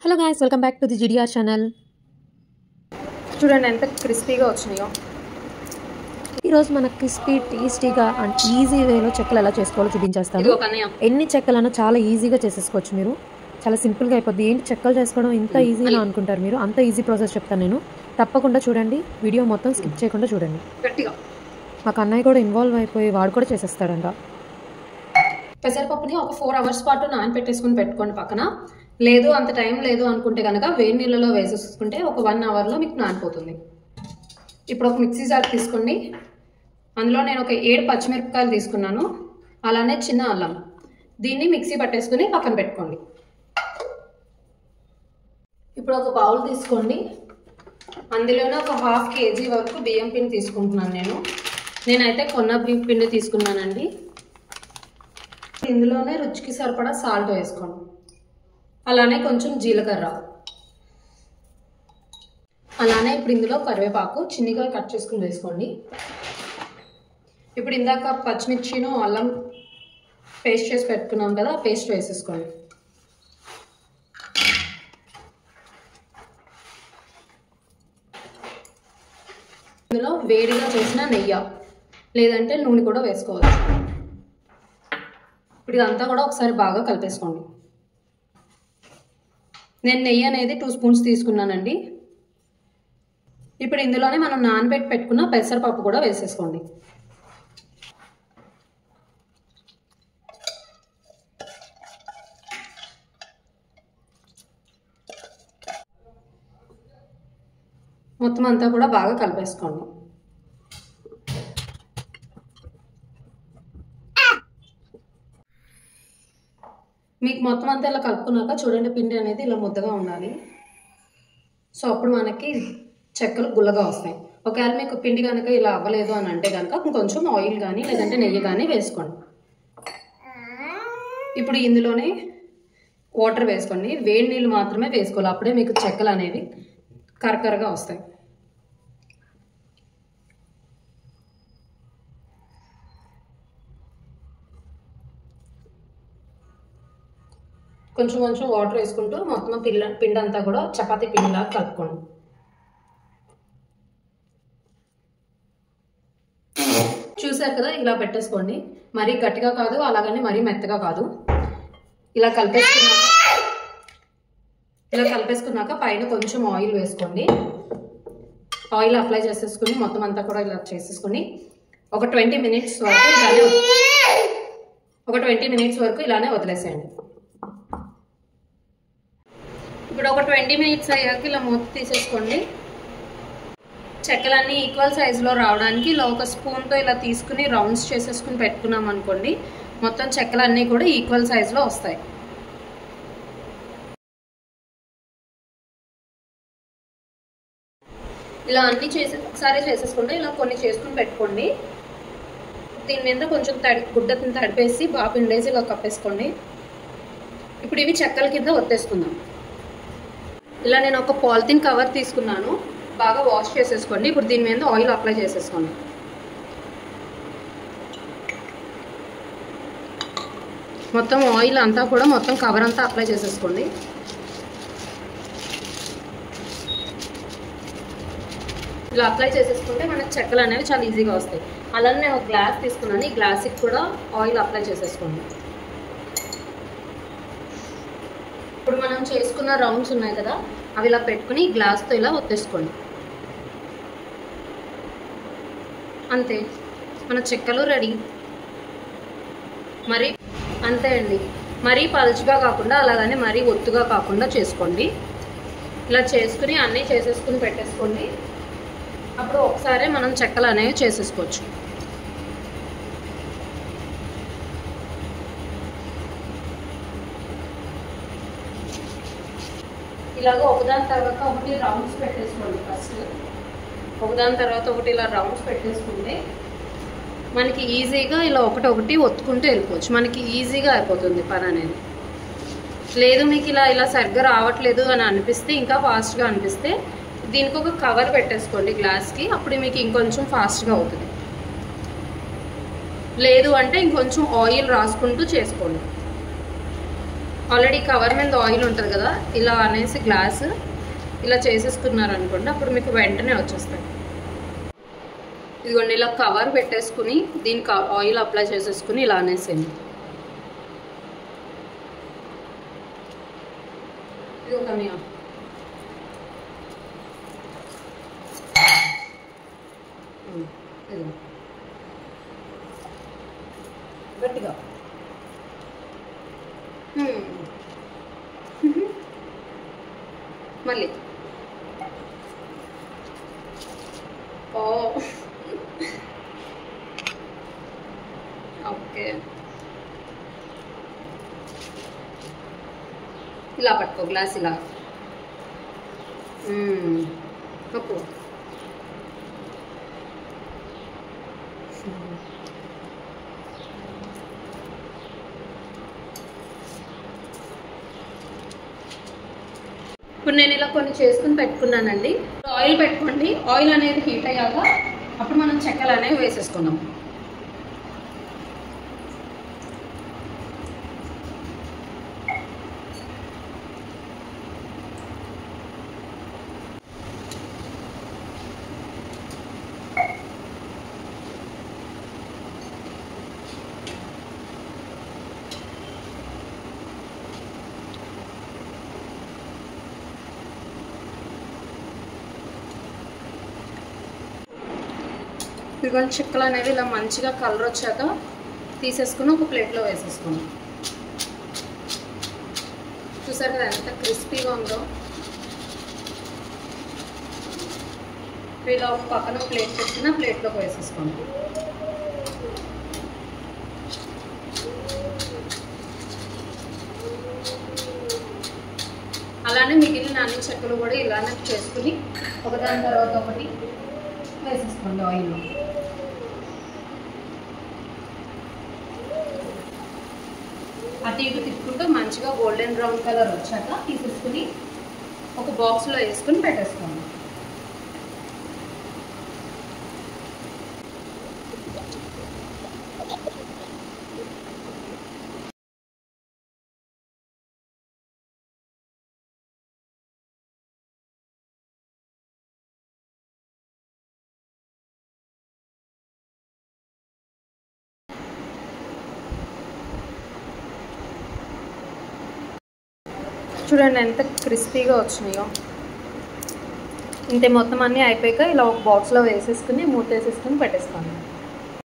Hello guys welcome back to the G D R channel చూడండి ఎంత క్రిస్పీగా వచ్చినాయో ఈరోజు మన క్రిస్పీ టేస్టీగా అండ్ ఈజీ వేలో చెక్కలు ఎలా చేసుకోవాలో చూపించేస్తాను ఇది ఒక అన్నయ్య ఎన్ని చెక్కలైనా చాలా ఈజీగా చేసేసుకోవచ్చు మీరు చాలా సింపుల్గా అయిపోద్ది ఏంటి చెక్కలు చేసుకోవడం ఇంత ఈజీగా అనుకుంటారు మీరు అంత ఈజీ ప్రాసెస్ చెప్తాను నేను తప్పకుండా చూడండి వీడియో మొత్తం స్కిప్ చేయకుండా చూడండి గట్టిగా మాకు అన్నయ్య కూడా ఇన్వాల్వ్ అయిపోయి వాడు కూడా చేసేస్తాడంట పెసరపప్పుని ఒక ఫోర్ అవర్స్ పాటు నానబెట్టేసుకుని పెట్టుకోండి పక్కన లేదు అంత టైం లేదు అనుకుంటే కనుక వేడి నీళ్ళలో వేసేసుకుంటే ఒక వన్ అవర్లో మీకు నానిపోతుంది ఇప్పుడు ఒక మిక్సీ జార్ తీసుకోండి అందులో నేను ఒక ఏడు పచ్చిమిరపకాయలు తీసుకున్నాను అలానే చిన్న అల్లం దీన్ని మిక్సీ పట్టేసుకుని పక్కన పెట్టుకోండి ఇప్పుడు ఒక బౌల్ తీసుకోండి అందులోనే ఒక హాఫ్ కేజీ వరకు బియ్యం పిండి తీసుకుంటున్నాను నేను నేనైతే కొన్న బియ్యం పిండి తీసుకున్నానండి ఇందులోనే రుచికి సరిపడా సాల్ట్ వేసుకోండి అలానే కొంచెం జీలకర్ర అలానే ఇప్పుడు ఇందులో కరివేపాకు చిన్నగా కట్ చేసుకుని వేసుకోండి ఇప్పుడు ఇందాక పచ్చిమిర్చిను అల్లం పేస్ట్ చేసి పెట్టుకున్నాం కదా ఆ పేస్ట్ వేసేసుకోండి ఇందులో వేడిగా చేసిన నెయ్యి లేదంటే నూనె కూడా వేసుకోవచ్చు ఇప్పుడు ఇదంతా కూడా ఒకసారి బాగా కలిపేసుకోండి నేను నెయ్యి అనేది టూ స్పూన్స్ తీసుకున్నానండి ఇప్పుడు ఇందులోనే మనం నానబెట్టి పెట్టుకున్న పెసరపప్పు కూడా వేసేసుకోండి మొత్తం అంతా కూడా బాగా కలిపేసుకోండి మీకు మొత్తం అంతా ఇలా కలుపుకున్నాక చూడండి పిండి అనేది ఇలా ముద్దగా ఉండాలి సో అప్పుడు మనకి చెక్కలు గుల్లగా వస్తాయి ఒకవేళ మీకు పిండి కనుక ఇలా అవ్వలేదు అని అంటే కనుక కొంచెం ఆయిల్ కానీ లేదంటే నెయ్యి కానీ వేసుకోండి ఇప్పుడు ఇందులోనే వాటర్ వేసుకోండి వేడి నీళ్ళు మాత్రమే వేసుకోవాలి అప్పుడే మీకు చెక్కలు అనేవి కరకరగా వస్తాయి కొంచెం కొంచెం వాటర్ వేసుకుంటూ మొత్తం పిల్ల పిండి అంతా కూడా చపాతీ పిండిలాగా కలుపుకోండి చూసారు కదా ఇలా పెట్టేసుకోండి మరీ గట్టిగా కాదు అలాగని మరీ మెత్తగా కాదు ఇలా కలిపేసుకున్నాక ఇలా కలిపేసుకున్నాక పైన కొంచెం ఆయిల్ వేసుకోండి ఆయిల్ అప్లై చేసేసుకుని మొత్తం అంతా కూడా ఇలా చేసేసుకుని ఒక ట్వంటీ మినిట్స్ వరకు ఇలానే ఒక ట్వంటీ మినిట్స్ వరకు ఇలానే వదిలేసేయండి ఇప్పుడు ఒక ట్వంటీ మినిట్స్ అయ్యాక ఇలా మూత తీసేసుకోండి చెక్కలన్నీ ఈక్వల్ సైజులో రావడానికి ఇలా ఒక స్పూన్తో ఇలా తీసుకుని రౌండ్స్ చేసేసుకుని పెట్టుకున్నాం అనుకోండి మొత్తం చెక్కలన్నీ కూడా ఈక్వల్ సైజులో వస్తాయి ఇలా అన్ని చేసి ఒకసారి చేసేసుకుంటే ఇలా కొన్ని చేసుకుని పెట్టుకోండి దీని మీద కొంచెం తడి గుడ్డని తడిపేసి బాగా పిండేసి ఇలా కప్పేసుకోండి ఇప్పుడు ఇవి చెక్కల కింద ఒత్తేసుకుందాం ఇలా నేను ఒక పాలిథిన్ కవర్ తీసుకున్నాను బాగా వాష్ చేసేసుకోండి ఇప్పుడు దీని మీద ఆయిల్ అప్లై చేసేసుకోండి మొత్తం ఆయిల్ అంతా కూడా మొత్తం కవర్ అంతా అప్లై చేసేసుకోండి ఇలా అప్లై చేసేసుకుంటే మనకి చెక్కలు అనేవి చాలా ఈజీగా వస్తాయి అలానే నేను ఒక గ్లాస్ తీసుకున్నాను ఈ గ్లాస్కి కూడా ఆయిల్ అప్లై చేసేసుకోండి ఇప్పుడు మనం చేసుకున్న రౌండ్స్ ఉన్నాయి కదా అవి ఇలా పెట్టుకుని గ్లాస్తో ఇలా ఒత్తేసుకోండి అంతే మన చెక్కలు రెడీ మరి అంతే అండి మరీ పలుచుగా కాకుండా అలాగని మరీ ఒత్తుగా కాకుండా చేసుకోండి ఇలా చేసుకుని అన్నీ చేసేసుకుని పెట్టేసుకోండి అప్పుడు ఒకసారి మనం చెక్కలు అనేవి చేసేసుకోవచ్చు ఇలాగ ఒకదాని తర్వాత ఒకటి రౌండ్స్ పెట్టేసుకోండి ఫస్ట్ ఒకదాని తర్వాత ఒకటి ఇలా రౌండ్స్ పెట్టేసుకుంటే మనకి ఈజీగా ఇలా ఒకటి ఒకటి ఒత్తుకుంటూ వెళ్ళిపోవచ్చు మనకి ఈజీగా అయిపోతుంది పని అనేది లేదు మీకు ఇలా ఇలా సరిగ్గా రావట్లేదు అని అనిపిస్తే ఇంకా ఫాస్ట్గా అనిపిస్తే దీనికి ఒక కవర్ పెట్టేసుకోండి గ్లాస్కి అప్పుడు మీకు ఇంకొంచెం ఫాస్ట్గా అవుతుంది లేదు అంటే ఇంకొంచెం ఆయిల్ రాసుకుంటూ చేసుకోండి ఆల్రెడీ కవర్ మీద ఆయిల్ ఉంటుంది కదా ఇలా అనేసి గ్లాస్ ఇలా చేసేసుకున్నారు అనుకోండి అప్పుడు మీకు వెంటనే వచ్చేస్తాయి ఇదిగోండి ఇలా కవర్ పెట్టేసుకుని దీనికి ఆయిల్ అప్లై చేసేసుకుని ఇలా అనేసేయండి ఇది ఒక మీ ఇది గట్టిగా హ్మ్. మళ్ళీ ఓ ఓకే ఇలా పట్టుకో గ్లాస్ ఇలా మ్మ్. నొక్కు ఇప్పుడు నేను ఇలా కొన్ని చేసుకుని పెట్టుకున్నానండి ఆయిల్ పెట్టుకోండి ఆయిల్ అనేది హీట్ అయ్యాక అప్పుడు మనం చెక్కలు అనేవి వేసేసుకుందాం ఇదిగోండి చిక్కలు అనేవి ఇలా మంచిగా కలర్ వచ్చాక తీసేసుకుని ఒక ప్లేట్లో వేసేసుకున్నాం చూసారు కదా ఎంత క్రిస్పీగా ఉందో ఇలా ఒక పక్కన ప్లేట్ పెట్టిన ప్లేట్లోకి వేసేసుకోండి అలానే మిగిలిన అన్ని చెక్కలు కూడా ఇలానే చేసుకుని ఒకదాని తర్వాత ఒకటి వేసేసుకోండి ఆయిల్లో అటు ఇటు తిప్పుకుంటూ మంచిగా గోల్డెన్ బ్రౌన్ కలర్ వచ్చాక తీసేసుకుని ఒక బాక్స్లో వేసుకుని పెట్టేసుకోండి చూడండి ఎంత క్రిస్పీగా వచ్చినాయో ఇంతే మొత్తం అన్నీ అయిపోయాక ఇలా ఒక బాక్స్లో వేసేసుకుని మూత వేసేసుకుని పెట్టేసుకోండి